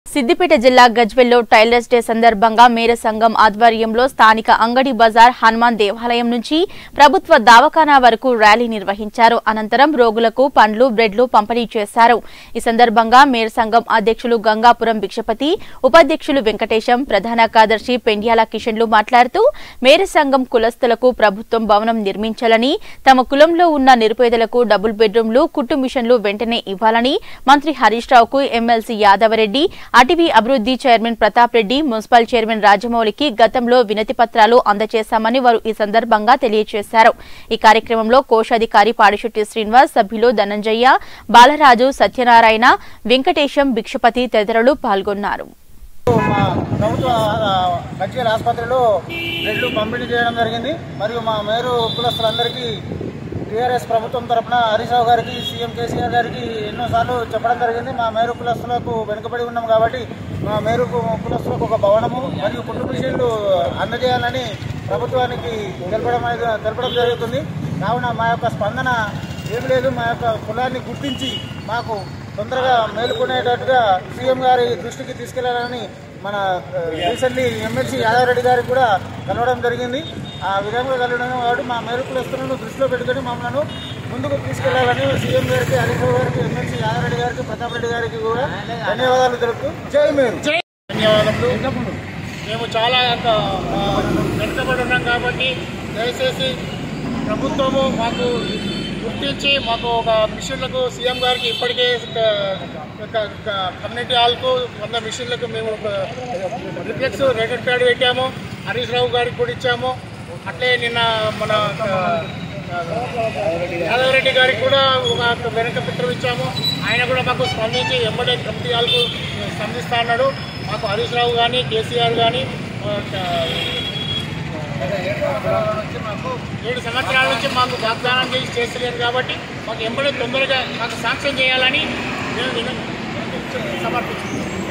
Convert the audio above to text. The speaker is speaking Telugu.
సిద్దిపేట జిల్లా గజ్వెల్లో టైలర్స్ డే సందర్భంగా మేర సంఘం ఆధ్వర్యంలో స్థానిక అంగడి బజార్ హనుమాన్ దేవాలయం నుంచి ప్రభుత్వ దవాఖానా వరకు ర్యాలీ నిర్వహించారు అనంతరం రోగులకు పండ్లు బ్రెడ్లు పంపిణీ చేశారు ఈ సందర్భంగా మేర సంఘం అధ్యక్షులు గంగాపురం భిక్షపతి ఉపాధ్యక్షులు వెంకటేశం ప్రధాన కార్యదర్శి పెండ్యాల కిషన్లు మాట్లాడుతూ మేర సంఘం కులస్తులకు ప్రభుత్వం భవనం నిర్మించాలని తమ కులంలో ఉన్న నిరుపేదలకు డబుల్ బెడ్రూమ్లు కుట్టు మిషన్లు వెంటనే ఇవ్వాలని మంత్రి హరీష్ రావుకు ఎమ్మెల్సీ యాదవరెడ్డి అటవీ అభివృద్ధి chairman Pratap Reddy municipal chairman రాజమౌళికి గతంలో వినతి పత్రాలు అందజేశామని వారు ఈ సందర్భంగా తెలియజేశారు ఈ కార్యక్రమంలో కోశాధికారి పాడిశెట్టి శ్రీనివాస్ సభ్యులు ధనంజయ్య బాలరాజు సత్యనారాయణ వెంకటేశం భిక్షపతి తదితరులు పాల్గొన్నారు మా ప్రభుత్వ ఆ, గజ్వేల్ ఆసుపత్రిలో బ్లడ్లు పంపిణీ చేయడం జరిగింది మరియు మా మేరు కులస్తులందరికీ టీఆర్ఎస్ ప్రభుత్వం తరఫున హరీష్ రావు గారికి సీఎం కేసీఆర్ గారికి ఎన్నోసార్లు చెప్పడం జరిగింది మా మేరు కులస్తులకు వెనుకబడి ఉన్నాం కాబట్టి మా మేరు కు- కులస్తులకు ఒక భవనము మరియు కుటుంబ విషయాలు అందజేయాలని ప్రభుత్వానికి తెలపడం అనేది- తెలపడం జరుగుతుంది కావున మా యొక్క స్పందన ఏం లేదు మా యొక్క కులాన్ని గుర్తించి మాకు తొందరగా మేలుకునేటట్టుగా సీఎం గారి దృష్టికి తీసుకెళ్లాలని మన రీసెంట్లీ ఎమ్మెల్సీ యాదవ్ రెడ్డి గారికి కూడా కలవడం జరిగింది ఆ విధంగా కలవడం కాబట్టి మా మేలుకులస్తులను దృష్టిలో పెట్టుకొని మమ్మల్ని ముందుకు తీసుకెళ్లాలని సీఎం గారికి హరీష్ రావు గారికి ఎమ్మెల్సీ యాదవ్ రెడ్డి గారికి ప్రతాప్ రెడ్డి గారికి కూడా ధన్యవాదాలు తెలుపుతూ జై మేరు ధన్యవాదములు మేము చాలా ఆ, వెనుకబడి ఉన్నాం కాబట్టి దయచేసి ప్రభుత్వము మాకు గుర్తించి మాకు ఒక మిషన్లకు సీఎం గారికి ఇప్పటికే ఒక- ఒక ఒక కమ్యూనిటీ హాల్కు వంద మిషన్లకు మేము ఒక రిఫ్లెక్స్ రేటెడ్ ప్యాడ్ పెట్టాము హరీష్ రావు గారికి కూడా ఇచ్చాము అట్లే నిన్న మన యాదవ్ రెడ్డి గారికి కూడా ఒక వెనక పత్రం ఇచ్చాము ఆయన కూడా మాకు స్పందించి ఎంబడే కమిటీ హాల్కు స్పందిస్తా అన్నాడు మాకు హరీష్ రావు కానీ కేసీఆర్ కానీ ఏడు సంవత్సరాల నుంచి మాకు వాగ్దానం చేసి చేస్తలేదు కాబట్టి మాకు ఎంబడే తొందరగా మాకు శాంక్షన్ చేయాలని నేను విన- సమర్పించుకుంటున్నాను